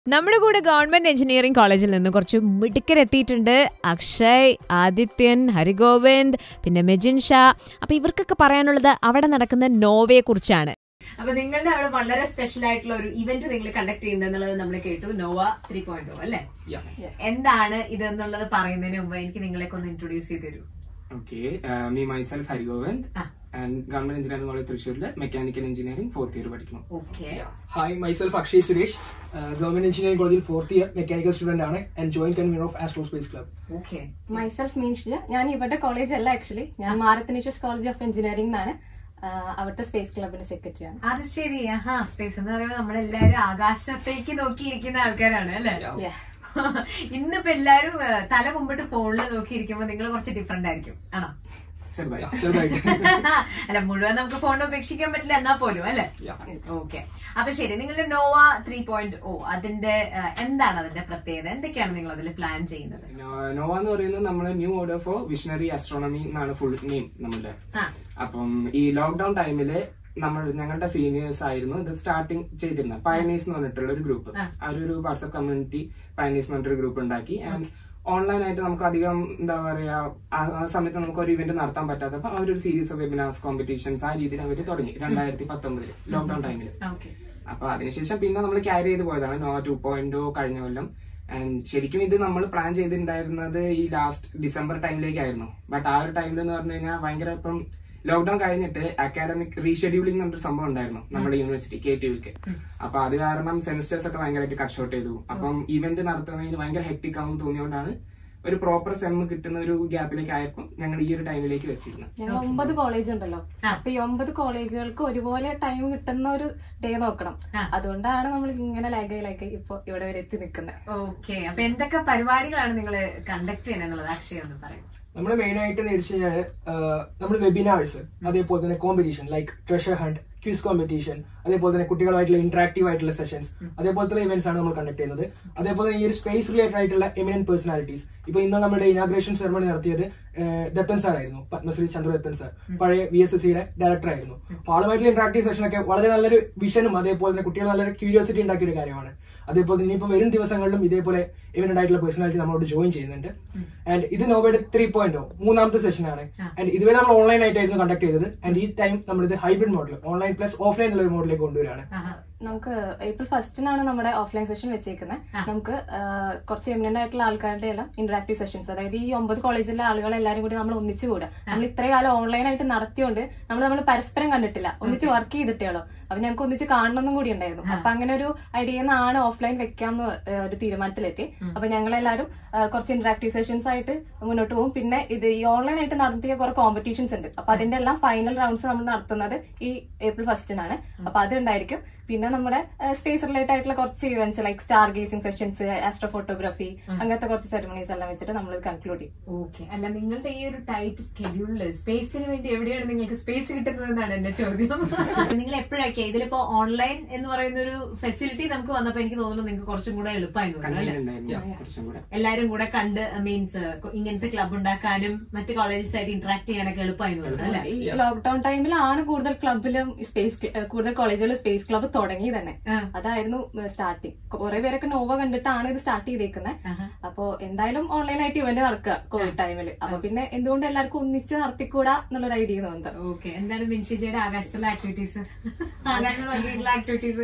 നമ്മുടെ കൂടെ government engineering കോളേജിൽ നിന്ന് കുറച്ച് മിടുക്കരെത്തിയിട്ടുണ്ട് അക്ഷയ് ആദിത്യൻ ഹരിഗോവിന്ദ് പിന്നെ മെജിൻ ഷാ അപ്പൊ ഇവർക്കൊക്കെ പറയാനുള്ളത് അവിടെ നടക്കുന്ന നോവയെ കുറിച്ചാണ് അപ്പൊ നിങ്ങളുടെ അവിടെ വളരെ സ്പെഷ്യൽ ആയിട്ടുള്ള ഒരു ഇവന്റ് നിങ്ങൾ കണ്ടക്ട് ചെയ്യുന്നുള്ളത് നമ്മൾ കേട്ടു നോവ ത്രീ പോയിന്റ് അല്ലെ എന്താണ് ഇത് എന്നുള്ളത് പറയുന്നതിന് മുമ്പ് എനിക്ക് നിങ്ങളെയൊക്കെ ഒന്ന് ഇൻട്രൊഡ്യൂസ് ചെയ്ത് തരൂ Okay, uh, me myself Hari Govind Ah. and Government Engineering College തൃശ്ശൂരിലെ മെക്കാനിക്കൽ എഞ്ചിനീയറിംഗ് ഫോർത്ത് ഇയർ പഠിക്കുന്നു okay hi myself Akshay Suresh government engineering കോളേജിൽ ഫോർത്ത് ഇയർ മെക്കാനിക്കൽ സ്റ്റുഡന്റ് ആണ് and joint convener of astro space club okay myself മീൻഷില് ഞാൻ ഇവരുടെ college അല്ല actually ഞാൻ മാരത്തനീഷ്യസ് college of engineering എന്നാണ് ആഹ് അവിടുത്തെ സ്പേസ് ക്ലബിന്റെ സെക്രട്ടറി ആണ് അത് ശരി ആഹാ സ്പേസ് എന്ന് പറയുമ്പോൾ നമ്മളെല്ലാരും ആകാശത്തേക്ക് നോക്കിയിരിക്കുന്ന ആൾക്കാരാണ് അല്ലെ Yeah. ഇന്നിപ്പോ എല്ലാരും ആ, തല മുമ്പിട്ട് ഫോണിൽ നോക്കിയിരിക്കുമ്പോ നിങ്ങൾ കുറച്ച് ഡിഫറെന്റ് ആയിരിക്കും ആണോ ചെറുതായി ചെറുതായിട്ട് അല്ല മുഴുവൻ നമുക്ക് ഫോണിൽ ഉപേക്ഷിക്കാൻ പറ്റില്ല എന്നാ പോലും അല്ലെ ഓക്കെ അപ്പൊ ശരി നിങ്ങളുടെ നോവ ത്രീ പോയിന്റ് ഓ അതിന്റെ ആ, എന്താണ് അതിന്റെ പ്രത്യേകത എന്തൊക്കെയാണ് നിങ്ങൾ അതിൽ പ്ലാൻ ചെയ്യുന്നത് നോ- നോവ എന്ന് പറയുന്നത് നമ്മുടെ new order for visionary astronomy എന്നാണ് ഫുൾ നെയിം നമ്മളുടെ ആ അപ്പം ഈ ലോക്ക്ഡൌൺ ടൈമില് നമ്മൾ ഞങ്ങളുടെ സീനിയേഴ്സ് ആയിരുന്നു ഇത് സ്റ്റാർട്ടിങ് ചെയ്തിരുന്നത് പയനീസ് എന്ന് പറഞ്ഞിട്ടുള്ള ഒരു ഗ്രൂപ്പ് ആ. ആ ഒരു വാട്സ്ആപ്പ് കമ്മ്യൂണിറ്റി പയനീസ് എന്ന് പറഞ്ഞിട്ടൊരു ഗ്രൂപ്പ് ഉണ്ടാക്കി ആൻഡ് ഓൺലൈൻ ആയിട്ട് നമുക്ക് അധികം എന്താ പറയാ ആ ആ സമയത്ത് നമുക്ക് ഒരു ഇവന്റ് നടത്താൻ പറ്റാത്തപ്പോ അവരൊരു സീരീസ് ഓഫ് വെബിനാർസ് കോമ്പറ്റീഷൻസ് ആ രീതിയിൽ അവർ തുടങ്ങി രണ്ടായിരത്തി പത്തൊമ്പതില് ലോക്ക്ഡൌൺ ടൈമിൽ ഓക്കെ അപ്പൊ അതിനുശേഷം പിന്നെ നമ്മൾ ക്യാരി ചെയ്ത് പോയതാണ് നോ ടു പോയിന്റ് കഴിഞ്ഞ കൊല്ലം ആൻഡ് ശരിക്കും ഇത് നമ്മൾ പ്ലാൻ ചെയ്തിട്ടുണ്ടായിരുന്നത് ഈ ലാസ്റ്റ് ഡിസംബർ ടൈമിലേക്കായിരുന്നു ബട്ട് ആ ഒരു ടൈമിൽ എന്ന് പറഞ്ഞു കഴിഞ്ഞാൽ ഭയങ്കര ഇപ്പം ലോക്ക്ഡൌൺ കഴിഞ്ഞിട്ട് അക്കാഡമിക് റീഷെഡ്യൂളിംഗ് എന്നൊരു സംഭവം ഉണ്ടായിരുന്നു നമ്മുടെ യൂണിവേഴ്സിറ്റി കെ ടി വിക്ക് അപ്പൊ അത് കാരണം സെമിസ്റ്റേഴ്സ് ഒക്കെ ഭയങ്കരമായിട്ട് കട്ട് ഷോട്ട് ചെയ്തു അപ്പം ഇവന്റ് നടത്തുന്നതിന് ഭയങ്കര ഹെക്ടിക് ആവും തോന്നിയോണ്ടാണ് ഒരു പ്രോപ്പർ സെം കിട്ടുന്ന ഒരു ഗ്യാപ്പിലേക്ക് ആയപ്പോൾ ഞങ്ങൾ ഈ ഒരു ടൈമിലേക്ക് വെച്ചിരുന്നത് ഞങ്ങൾ ഒമ്പത് കോളേജ് ഉണ്ടല്ലോ ആ. അപ്പൊ ഈ ഒമ്പത് കോളേജുകൾക്ക് ഒരുപോലെ ടൈം കിട്ടുന്ന ഒരു ഡേ നോക്കണം ആ. അതുകൊണ്ടാണ് നമ്മൾ ഇങ്ങനെ ലാഗായി ലാഗായി ഇപ്പൊ ഇവിടെ വരെ എത്തി നിൽക്കുന്നത് ഓക്കെ അപ്പൊ എന്തൊക്കെ പരിപാടികളാണ് നിങ്ങൾ കണ്ടക്ട് ചെയ്യുന്നത് എന്നുള്ളത് അക്ഷയ ഒന്ന് പറയും നമ്മൾ മെയിൻ ആയിട്ട് എന്ന് വെച്ച് കഴിഞ്ഞാൽ നമ്മൾ വെബിനാഴ്സ് അതേപോലെ തന്നെ competition like treasure hunt quiz competition അതേപോലെ തന്നെ കുട്ടികളുമായിട്ടുള്ള ഇന്ററാക്റ്റീവ് ആയിട്ടുള്ള സെഷൻസ് അതേപോലത്തെ ഇവന്റ്സ് ആണ് നമ്മൾ കണ്ടക്ട് ചെയ്യുന്നത് അതേപോലെ തന്നെ ഈ ഒരു സ്പേസ് റിലേറ്റഡ് ആയിട്ടുള്ള എമിനന്റ് പേഴ്സണാലിറ്റീസ് ഇപ്പൊ ഇന്ന് നമ്മുടെ ഇനാഗ്രേഷൻ സെറമണി നടത്തിയത് ഏഹ്, ദത്തൻ സാർ ആയിരുന്നു പത്മശ്രീ ചന്ദ്രദത്തൻ സാർ പഴയ വി എസ് എസ് സിയുടെ ഡയറക്ടർ ആയിരുന്നു അപ്പൊ ആളുമായിട്ടുള്ള ഇന്ററാക്റ്റീവ് സെഷൻ ഒക്കെ വളരെ നല്ലൊരു വിഷനും അതേപോലെ തന്നെ കുട്ടികൾ നല്ലൊരു ക്യൂരിയോസിറ്റി ഉണ്ടാക്കിയ ഒരു കാര്യമാണ് അതേപോലെ തന്നെ ഇനിയിപ്പോ വരും ദിവസങ്ങളിലും ഇതേപോലെ ഇവന്റ് ആയിട്ടുള്ള പേഴ്സണാലിറ്റി നമ്മളോട് ജോയിൻ ചെയ്യുന്നുണ്ട് ആൻഡ് ഇത് നോവയുടെ ത്രീ പോയിന്റ് മൂന്നാമത്തെ സെഷൻ ആണ് ആൻഡ് ഇതുവരെ നമ്മൾ ഓൺലൈൻ ആയിട്ടായിരുന്നു കണ്ടക്ട് ചെയ്തത് ആൻഡ് ഈ ടൈം നമ്മൾ ഇത് hybrid model online plus offline എന്നുള്ള ഒരു മോഡലിലേക്ക് കൊണ്ടുവരാണ് ആഹാ. നമുക്ക് ഏപ്രിൽ ഫസ്റ്റിനാണ് നമ്മുടെ ഓഫ്ലൈൻ സെഷൻ വെച്ചേക്കുന്നത് നമുക്ക് ആഹ്, കുറച്ച് എമിനന്റ് ആയിട്ടുള്ള ആൾക്കാരുടെ എല്ലാം ഇന്ററാക്റ്റീവ് സെഷൻസ് അതായത് ഈ ഒമ്പത് കോളേജിലെ ആളുകൾ എല്ലാവരും കൂടി നമ്മൾ ഒന്നിച്ചു കൂടുക നമ്മൾ ഇത്രയും കാലം ഓൺലൈൻ ആയിട്ട് നടത്തിയോണ്ട് നമ്മൾ നമ്മൾ പരസ്പരം കണ്ടിട്ടില്ല ഒന്നിച്ച് വർക്ക് ചെയ്തിട്ടേളോ അപ്പൊ ഞങ്ങൾക്ക് ഒന്നിച്ച് കാണണമെന്നും കൂടി ഉണ്ടായിരുന്നു അപ്പൊ അങ്ങനെ ഒരു ഐഡിയ ആണ് ഓഫ്ലൈൻ വെക്കാമെന്ന് ആഹ്, ഒരു തീരുമാനത്തിലെത്തി അപ്പൊ ഞങ്ങളെല്ലാവരും ആഹ്, കുറച്ച് ഇന്ററാക്റ്റീവ് സെഷൻസ് ആയിട്ട് മുന്നോട്ട് പോകും പിന്നെ ഇത് ഈ ഓൺലൈൻ ആയിട്ട് നടത്തിയ കുറെ കോമ്പറ്റീഷൻസ് ഉണ്ട് അപ്പൊ അതിന്റെ എല്ലാം ഫൈനൽ റൗണ്ട്സ് നമ്മൾ നടത്തുന്നത് ഈ ഏപ്രിൽ ഫസ്റ്റിനാണ് അപ്പൊ അത് ഉണ്ടായിരിക്കും പിന്നെ നമ്മുടെ സ്പേസ് റിലേറ്റഡ് ആയിട്ടുള്ള കുറച്ച് events like star gazing sessions astro photography അങ്ങനത്തെ കുറച്ച് സെറമണീസ് എല്ലാം വെച്ചിട്ട് നമ്മൾ കൺക്ലൂഡ് ചെയ്യും ഓക്കെ അല്ല നിങ്ങളുടെ ഈ ഒരു ടൈറ്റ് സ്കെഡ്യൂളില് സ്പേസിന് വേണ്ടി എവിടെയാണ് നിങ്ങൾക്ക് സ്പേസ് കിട്ടുന്നത് എന്നാണ് എന്റെ ചോദ്യം നിങ്ങൾ എപ്പോഴൊക്കെ ഇതിലിപ്പോ ഓൺലൈൻ എന്ന് പറയുന്ന ഒരു ഫെസിലിറ്റി നമുക്ക് വന്നപ്പോ എനിക്ക് തോന്നുന്നു നിങ്ങൾക്ക് കുറച്ചും കൂടെ എളുപ്പമായി തോന്നുന്നു അല്ലെ കൺവീനിയന്റ് ആയിരുന്നു കുറച്ചും കൂടെ എല്ലാരും കൂടെ കണ്ട് മീൻസ് ഇങ്ങനത്തെ ക്ലബ് ഉണ്ടാക്കാനും മറ്റ് കോളേജസ് ആയിട്ട് ഇന്ററാക്ട് ചെയ്യാനൊക്കെ എളുപ്പമായി തോന്നുന്നു അല്ലെ ഈ ലോക്ക്ഡൌൺ ടൈമിലാണ് കൂടുതൽ ക്ലബിലും സ്പേസ് കൂടുതൽ കോളേജുകളിൽ സ്പേസ് ക്ലബ്ബ് തുടങ്ങി തന്നെ ആ. അതായിരുന്നു സ്റ്റാർട്ടിങ് കുറെ പേരൊക്കെ നോവ കണ്ടിട്ടാണ് ഇത് സ്റ്റാർട്ട് ചെയ്തേക്കുന്നത് ആഹാ. അപ്പോ എന്തായാലും ഓൺലൈൻ ആയിട്ട് ഇവന്റ് നടക്കുക കോവിഡ് ടൈമിൽ അപ്പൊ പിന്നെ എന്തുകൊണ്ട് എല്ലാവർക്കും ഒന്നിച്ച് നടത്തിക്കൂടാ എന്നുള്ളൊരു ഐഡിയ തോന്നുന്നത് ഓക്കെ എന്താണ് മിൻഷിജയുടെ ആകാശത്തുള്ള ആക്ടിവിറ്റീസ് ആകാശത്ത് നോക്കിയിട്ടുള്ള ആക്ടിവിറ്റീസ്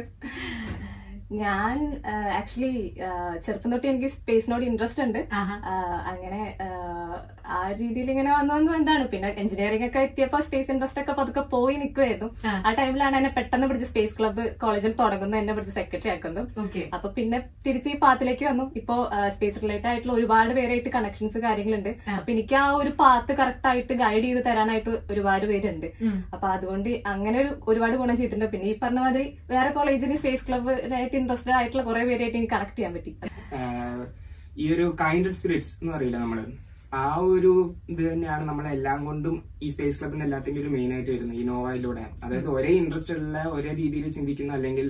ഞാൻ ആക്ച്വലി ചെറുപ്പം തൊട്ട് എനിക്ക് സ്പേസിനോട് ഇൻട്രസ്റ്റ് ഉണ്ട് ആഹാ. ആ, അങ്ങനെ ആ, ആ രീതിയിൽ ഇങ്ങനെ വന്നു വന്നു എന്താണ് പിന്നെ എഞ്ചിനീയറിംഗ് ഒക്കെ എത്തിയപ്പോ സ്പേസ് ഇൻട്രസ്റ്റ് ഒക്കെ പതുക്കെ പോയി നിൽക്കുമായിരുന്നു ആ. ആ ടൈമിലാണ് എന്നെ പെട്ടെന്ന് പിടിച്ച് സ്പേസ് ക്ലബ്ബ് കോളേജിൽ തുടങ്ങുന്നു എന്നെ പിടിച്ച് സെക്രട്ടറി ആക്കുന്നു ഓക്കെ അപ്പൊ പിന്നെ തിരിച്ച് ഈ പാത്തിലേക്ക് വന്നു ഇപ്പോ സ്പേസ് റിലേറ്റഡ് ആയിട്ടുള്ള ഒരുപാട് പേരായിട്ട് കണക്ഷൻസ് കാര്യങ്ങളുണ്ട് അപ്പൊ എനിക്ക് ആ ഒരു പാത്ത് കറക്റ്റ് ആയിട്ട് ഗൈഡ് ചെയ്ത് തരാനായിട്ട് ഒരുപാട് പേരുണ്ട് അപ്പൊ അതുകൊണ്ട് അങ്ങനെ ഒരു ഒരുപാട് ഗുണം ചെയ്തിട്ടുണ്ട് പിന്നെ ഈ പറഞ്ഞ മാതിരി വേറെ കോളേജിന് സ്പേസ് ക്ലബ്ബിനായിട്ട് ഇൻട്രസ്റ്റഡ് ആയിട്ടുള്ള കുറെ പേരായിട്ട് എനിക്ക് കണക്ട് ചെയ്യാൻ പറ്റി ആഹ് ഈ ഒരു കൈൻഡഡ് സ്പിരിറ്റ്സ് എന്ന് പറയില്ല നമ്മള് ആ ഒരു ഇത് തന്നെയാണ് നമ്മളെല്ലാം കൊണ്ടും ഈ സ്പേസ് ക്ലബിന്റെ എല്ലാത്തിന്റെ ഒരു മെയിൻ ആയിട്ട് വരുന്നത് ഈ നോവയിലൂടെ അതായത് ഒരേ ഇൻട്രസ്റ്റ് ഉള്ള ഒരേ രീതിയിൽ ചിന്തിക്കുന്ന അല്ലെങ്കിൽ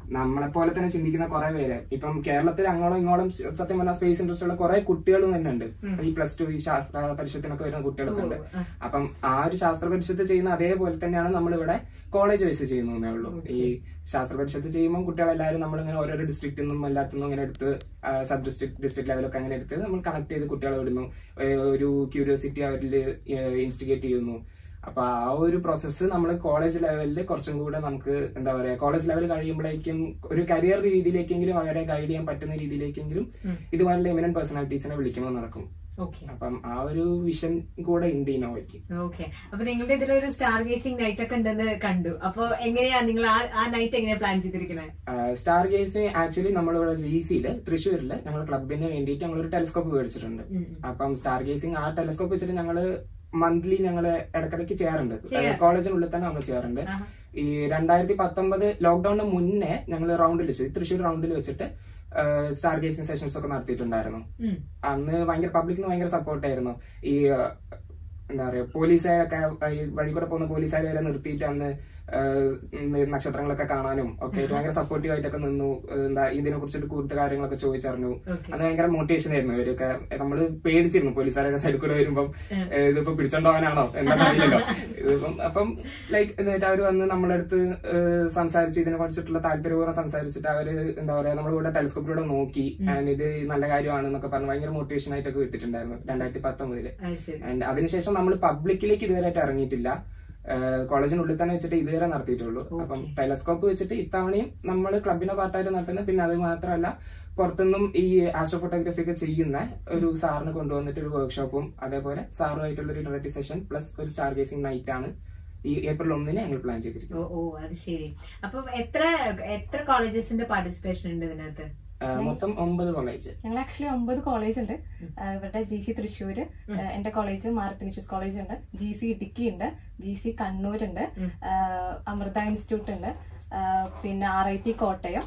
നമ്മളെ പോലെ തന്നെ ചിന്തിക്കുന്ന കുറെ പേര് ഇപ്പം കേരളത്തിൽ അങ്ങോളം ഇങ്ങോളം ശ- സത്യം പറഞ്ഞാൽ സ്പേസ് ഇൻട്രസ്റ്റ് ഉള്ള കുറെ കുട്ടികളും തന്നെ ഉണ്ട് ഈ പ്ലസ് ടു ഈ ശാസ്ത്ര പരിഷത്തിനൊക്കെ വരുന്ന കുട്ടികളൊക്കെ ഉണ്ട് അപ്പം ആ ഒരു ശാസ്ത്ര പരിഷത്ത് ചെയ്യുന്ന അതേപോലെ തന്നെയാണ് നമ്മളിവിടെ കോളേജ് വൈസ് ചെയ്യുന്നതേ ഉള്ളൂ ഈ ശാസ്ത്ര പരിഷത്ത് ചെയ്യുമ്പോൾ കുട്ടികളെല്ലാവരും നമ്മളിങ്ങനെ ഓരോരോ ഡിസ്ട്രിക്റ്റിൽ നിന്നും എല്ലായിടത്തും അങ്ങനെ എടുത്ത് സബ് ഡിസ്ട്രിക്ട് ഡിസ്ട്രിക്ട് ലെവലൊക്കെ അങ്ങനെ എടുത്ത് നമ്മൾ കണക്ട് ചെയ്ത് കുട്ടികളെ വിടുന്നു ഏഹ് ഒരു ക്യൂരിയോസിറ്റി അവരിൽ ഇൻസ്റ്റിഗേറ്റ് ചെയ്യുന്നു അപ്പൊ ആ ഒരു പ്രോസസ്സ് നമ്മൾ കോളേജ് ലെവലിൽ കുറച്ചും കൂടെ നമുക്ക് എന്താ പറയാ കോളേജ് ലെവൽ കഴിയുമ്പോഴേക്കും ഒരു കരിയർ രീതിയിലേക്കെങ്കിലും അവരെ ഗൈഡ് ചെയ്യാൻ പറ്റുന്ന രീതിയിലേക്കെങ്കിലും ഇതുപോലുള്ള എമിനൻ പേഴ്സണാലിറ്റീസിനെ വിളിക്കണമെന്ന് നടക്കും ഓക്കെ അപ്പം ആ ഒരു വിഷൻ കൂടെ ഉണ്ട് ഇന്നോവയ്ക്ക് ഓക്കെ അപ്പൊ നിങ്ങളുടെ ഇതിലൊരു സ്റ്റാർ ഗേസിംഗ് നൈറ്റ് ഒക്കെ ഉണ്ടെന്ന് കണ്ടു അപ്പൊ എങ്ങനെയാ നിങ്ങൾ ആ ആ നൈറ്റ് എങ്ങനെയാ പ്ലാൻ ചെയ്തിരിക്കുന്നത് സ്റ്റാർ ഗേസ് ആക്ച്വലി നമ്മളിവിടെ ജി സിയില് തൃശ്ശൂരില് ഞങ്ങൾ ക്ലബിന് വേണ്ടിയിട്ട് ഞങ്ങൾ ഒരു ടെലിസ്കോപ്പ് മേടിച്ചിട്ടുണ്ട് അപ്പം സ്റ്റാർ ഗേസിംഗ് ആ ടെലിസ്കോപ്പ് വെച്ചിട്ട് ഞങ്ങള് മന്ത്ലി ഞങ്ങള് ഇടയ്ക്കിടയ്ക്ക് ചെയ്യാറുണ്ട് കോളേജിനുള്ളിൽ തന്നെ നമ്മൾ ചെയ്യാറുണ്ട് ഈ രണ്ടായിരത്തി പത്തൊമ്പത് ലോക്ക്ഡൌണിന് മുന്നേ ഞങ്ങൾ റൗണ്ടിൽ വെച്ച് തൃശ്ശൂർ റൗണ്ടിൽ വെച്ചിട്ട് സ്റ്റാർ ഗേസിംഗ് സെഷൻസ് ഒക്കെ നടത്തിയിട്ടുണ്ടായിരുന്നു അന്ന് ഭയങ്കര പബ്ലിക്കിന് ഭയങ്കര സപ്പോർട്ടായിരുന്നു ഈ ആ, എന്താ പറയാ പോലീസുകാരൊക്കെ ഈ വഴി കൂടെ പോകുന്ന പോലീസുകാർ വരെ നിർത്തിയിട്ട് അന്ന് ആ, ഉം, നക്ഷത്രങ്ങളൊക്കെ കാണാനും ഒക്കെ ആയിട്ട് ഭയങ്കര സപ്പോർട്ടീവ് ആയിട്ടൊക്കെ നിന്നു ഏഹ് എന്താ ഇതിനെ കുറിച്ചിട്ട് കൂടുതൽ കാര്യങ്ങളൊക്കെ ചോദിച്ചറിഞ്ഞു Okay. അന്ന് ഭയങ്കര മോട്ടിവേഷൻ ആയിരുന്നു ഇവരൊക്കെ നമ്മള് പേടിച്ചിരുന്നു പോലീസുകാരൊക്കെ സൈഡിൽ കൂടെ വരുമ്പം ഏഹ് ഇതിപ്പോ പിടിച്ചോണ്ടോവാനാണോ എന്താണെന്ന് അറിയില്ലല്ലോ ഇതിപ്പം അപ്പം ലൈക്ക് എന്നിട്ട് അവര് വന്ന് നമ്മളെ അടുത്ത് ഏഹ് സംസാരിച്ച് ഇതിനെ കുറിച്ചിട്ടുള്ള താല്പര്യപൂർവ്വം സംസാരിച്ചിട്ട് അവര് എന്താ പറയാ നമ്മളിവിടെ ടെലിസ്കോപ്പിലൂടെ നോക്കി ആൻഡ് ഇത് നല്ല കാര്യമാണ് എന്നൊക്കെ പറഞ്ഞ് ഭയങ്കര മോട്ടിവേഷൻ ആയിട്ടൊക്കെ വിട്ടിട്ടുണ്ടായിരുന്നു രണ്ടായിരത്തി പത്തൊമ്പതില് അത് ശരി ആൻഡ് അതിനുശേഷം നമ്മൾ പബ്ലിക്കിലേക്ക് ഇതുവരെയായിട്ട് ഇറങ്ങിയിട്ടില്ല ഏഹ് കോളേജിനുള്ളിൽ തന്നെ വെച്ചിട്ട് ഇതുവരെ നടത്തിയിട്ടുള്ളൂ അപ്പം ടെലസ്കോപ്പ് വെച്ചിട്ട് ഇത്തവണയും നമ്മൾ ക്ലബിന്റെ പാർട്ടായിട്ട് നടത്തുന്നത് പിന്നെ അത് മാത്രമല്ല പുറത്തുനിന്നും ഈ ആസ്ട്രോ ഫോട്ടോഗ്രാഫി ഒക്കെ ചെയ്യുന്ന ഒരു സാറിന് കൊണ്ടുവന്നിട്ട് ഒരു വർക്ക്ഷോപ്പും അതേപോലെ സാറുമായിട്ടുള്ള ഒരു ഇന്ററാക്റ്റീവ് സെഷൻ പ്ലസ് ഒരു സ്റ്റാർ ഗേസിംഗ് നൈറ്റ് ആണ് ഈ ഏപ്രിൽ ഒന്നിന് ഞങ്ങൾ പ്ലാൻ ചെയ്തിരിക്കുന്നത് ഓ ഓ അത് ശരി അപ്പൊ എത്ര എത്ര കോളേജസിന്റെ പാർട്ടിസിപ്പേഷൻ ഉണ്ട് ഇതിനകത്ത് ഏഹ് മൊത്തം ഒമ്പത് കോളേജ് ഞങ്ങൾ ആക്ച്വലി ഒമ്പത് കോളേജ് ഉണ്ട് ആഹ് ഇവരുടെ ജി സി തൃശ്ശൂര് ആഹ് എന്റെ കോളേജ് മാർത്തിനിഷ്യസ് കോളേജ് ഉണ്ട് ജി സി ഇടുക്കി ഉണ്ട് ജി സി കണ്ണൂർ ഉണ്ട് ആഹ് അമൃത ഇൻസ്റ്റിറ്റ്യൂട്ട് ഉണ്ട് ആഹ് പിന്നെ R I T Kottayam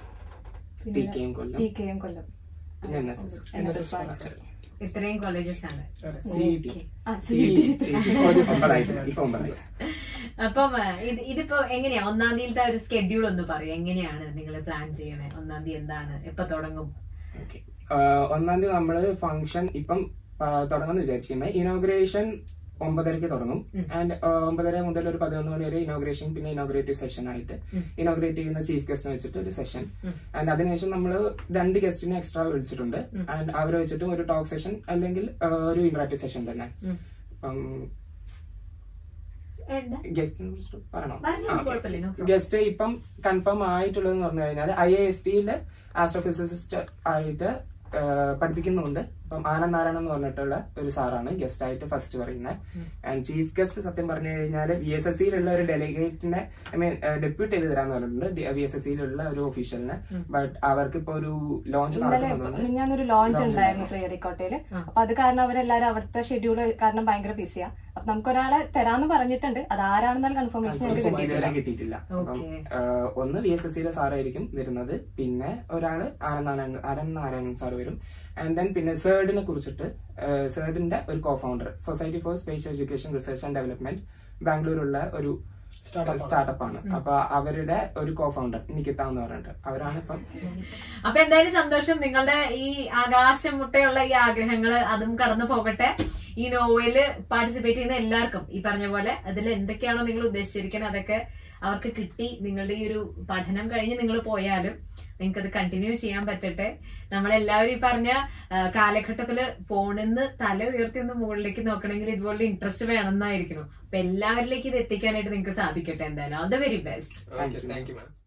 T K M Kollam T K M Kollam പിന്നെ N S S NSS Palakkad. ഇത്രയും കോളേജസ് ആണ് സി ടി ആ, CET. ഒമ്പതായി ഇപ്പൊ ഒമ്പതായി അപ്പം ആ, ഇത് ഇതിപ്പോ എങ്ങനെയാ ഒന്നാം തീയതിയിലത്തെ ഒരു സ്കെഡ്യൂൾ ഒന്ന് പറയും എങ്ങനെയാണ് നിങ്ങൾ പ്ലാൻ ചെയ്യണേ ഒന്നാം തീയതി എന്താണ് എപ്പൊ തുടങ്ങും ഓക്കെ ഒന്നാം തീയതി നമ്മള് ഫംഗ്ഷൻ ഇപ്പം ആ, തുടങ്ങുമെന്ന് വിചാരിച്ചിരിക്കുന്നത് ഇനോഗ്രേഷൻ ഒമ്പതരക്ക് തുടങ്ങും ആൻഡ് ഒമ്പതര മുതൽ ഒരു പതിനൊന്ന് മണി വരെ ഇനോഗ്രേഷൻ പിന്നെ ഇനോഗ്രേറ്റീവ് സെഷൻ ആയിട്ട് ഇനോഗ്രേറ്റ് ചെയ്യുന്ന ചീഫ് ഗസ്റ്റിനെ വെച്ചിട്ട് ഒരു സെഷൻ ആൻഡ് അതിനുശേഷം നമ്മൾ രണ്ട് ഗസ്റ്റിനെ എക്സ്ട്രാ വിളിച്ചിട്ടുണ്ട് ആൻഡ് അവരെ വെച്ചിട്ട് ഒരു ടോക്ക് സെഷൻ അല്ലെങ്കിൽ ആ, ഒരു ഇന്ററാക്റ്റീവ് സെഷൻ തന്നെ അപ്പം എന്താ ഗസ്റ്റിനെ കുറിച്ച് പറയണോ പറഞ്ഞോ, കുഴപ്പമില്ല, no problem. ഗസ്റ്റ് ഇപ്പം കൺഫേം ആയിട്ടുള്ളതെന്ന് പറഞ്ഞു കഴിഞ്ഞാൽ ഐ എ എസ് ടിയില് ആസ്ട്രോഫിസിസിസ്റ്റ് ആയിട്ട് ആ, പഠിപ്പിക്കുന്നുണ്ട് ഇപ്പം ആനന്ദ് നാരായണൻ എന്ന് പറഞ്ഞിട്ടുള്ള ഒരു സാറാണ് ഗസ്റ്റ് ആയിട്ട് ഫസ്റ്റ് പറയുന്നത് ആൻഡ് ചീഫ് ഗസ്റ്റ് സത്യം പറഞ്ഞു കഴിഞ്ഞാൽ വി എസ് എസ് സിയിലുള്ള ഒരു ഡെലിഗേറ്റിനെ ഐ മീൻ ഡെപ്യൂട്ട് ചെയ്ത് തരാന്ന് പറഞ്ഞിട്ടുണ്ട് വി എസ് എസ് സിയിലുള്ള ഒരു ഒഫീഷ്യലിനെ ബട്ട് അവർക്ക് ഇപ്പൊ ഒരു ലോഞ്ച് ഇന്നലെ നടക്കുന്നുണ്ട് ഞാനൊരു ലോഞ്ച് ഉണ്ടായിരുന്നു ശ്രീഹരിക്കോട്ടയില് അപ്പൊ അത് കാരണം അവരെല്ലാരും അവിടുത്തെ ഷെഡ്യൂൾ കാരണം ഭയങ്കര ബിസിയാ അപ്പൊ നമുക്ക് ഒരാളെ തരാന്ന് പറഞ്ഞിട്ടുണ്ട് അത് ആരാണെന്നുള്ള കൺഫർമേഷൻ ഞങ്ങൾക്ക് ഇതുവരെ കിട്ടിയിട്ടില്ല കിട്ടിയിട്ടില്ല അപ്പം Okay. ആഹ്, ഒന്ന് വി എസ് എസ് സിയിലെ സാറായിരിക്കും വരുന്നത് പിന്നെ ഒരാള് ആനന്ദ് നാരായണൻ ആനന്ദ് നാരായണൻ സാർ വരും ആൻഡ് ദെൻ പിന്നെ സേർഡിനെ കുറിച്ചിട്ട് സേർഡിന്റെ ഒരു co founder society for space education research and development ബാംഗ്ലൂരുള്ള ഒരു സ്റ്റാർട്ടപ്പ് ആണ് അപ്പൊ അവരുടെ ഒരു കോ ഫൗണ്ടർ നിക്കിത്ത എന്ന് പറഞ്ഞിട്ട് അവരാണ് ഇപ്പം അപ്പൊ എന്തായാലും സന്തോഷം നിങ്ങളുടെ ഈ ആകാശം മുട്ടയുള്ള ഈ ആഗ്രഹങ്ങള് അതും കടന്നു പോകട്ടെ ഈ നോവല് പാർട്ടിസിപ്പേറ്റ് ചെയ്യുന്ന എല്ലാവർക്കും ഈ പറഞ്ഞ പോലെ അതിൽ എന്തൊക്കെയാണോ നിങ്ങൾ ഉദ്ദേശിച്ചിരിക്കുന്നത് അതൊക്കെ അവർക്ക് കിട്ടി നിങ്ങളുടെ ഈ ഒരു പഠനം കഴിഞ്ഞ് നിങ്ങൾ പോയാലും നിങ്ങൾക്ക് അത് കണ്ടിന്യൂ ചെയ്യാൻ പറ്റട്ടെ നമ്മളെല്ലാവരും ഈ പറഞ്ഞ ആ, കാലഘട്ടത്തില് ഫോണിൽ നിന്ന് തല ഉയർത്തി ഒന്ന് മുകളിലേക്ക് നോക്കണമെങ്കിൽ ഇതുപോലെ ഇൻട്രസ്റ്റ് വേണമെന്നായിരിക്കണം അപ്പൊ എല്ലാവരിലേക്ക് ഇത് എത്തിക്കാനായിട്ട് നിങ്ങൾക്ക് സാധിക്കട്ടെ എന്തായാലും all the very best Thank you. Thank you ma'am